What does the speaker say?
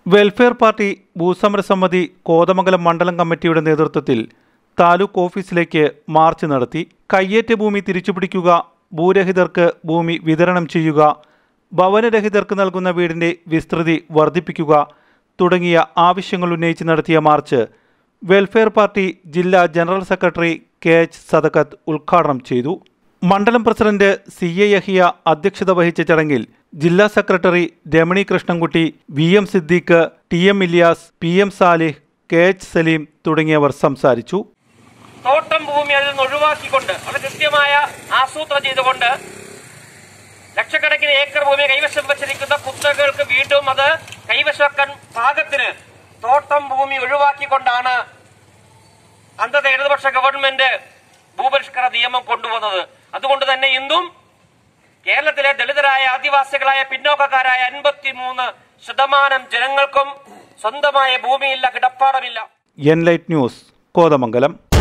welfare party ഭൂസമര സമിതി കോതമംഗലം മണ്ഡലം കമ്മിറ്റിയുടെ നേതൃത്വത്തിൽ താലൂക്ക് ഓഫീസിലേക്ക് മാർച്ച് നടത്തി കയ്യേറ്റ ഭൂമി തിരിച്ചുപിടിക്കുക ഭൂരഹിതർക്ക് ഭൂമി വിതരണം ചെയ്യുക ഭവനരഹിതർക്ക് നൽകുന്ന വീടിന്റെ വിസ്തൃതി വർദ്ധിപ്പിക്കുക തുടങ്ങിയ ആവശ്യങ്ങൾ ഉന്നയിച്ച് നടത്തിയ മാർച്ച് വെൽഫെയർ പാർട്ടി ജില്ലാ general secretary K H Sadakkath ഉദ്ഘാടനം ചെയ്തു മണ്ഡലം പ്രസിഡന്റ് സി എ യഹിയ അധ്യക്ഷത വഹിച്ച ചടങ്ങിൽ ജില്ലാ secretary Ramani Krishnankutty V M Siddique T M Ilyas P M Salih K H Saleem തുടങ്ങിയവർ സംസാരിച്ചു തോട്ടം ഭൂമി അതിൽ നിന്ന് ഒഴിവാക്കിക്കൊണ്ട് അത് കൃത്യമായ ആസൂത്രണം ചെയ്തുകൊണ്ട് ലക്ഷക്കണക്കിന് ഏക്കർ ഭൂമി കൈവശം വെച്ചിരിക്കുന്ന കുത്തകൾക്ക് വീണ്ടും അത് കൈവശക്കാൻ പാകത്തിന് തോട്ടം ഭൂമി ഒഴിവാക്കിക്കൊണ്ടാണ് അന്നത്തെ ഇടതുപക്ഷ ഗവൺമെന്റ് ഭൂപരിഷ്കരണ നിയമം കൊണ്ടുവന്നത് അതുകൊണ്ട് തന്നെ ഇന്നും കേരളത്തിലെ ദളിതരായ ആദിവാസികളായ പിന്നോക്കക്കാരായ അൻപത്തിമൂന്ന് ശതമാനം ജനങ്ങൾക്കും സ്വന്തമായ ഭൂമിയില്ല കിടപ്പാടമില്ല എൻ ലൈറ്റ് ന്യൂസ് കോതമംഗലം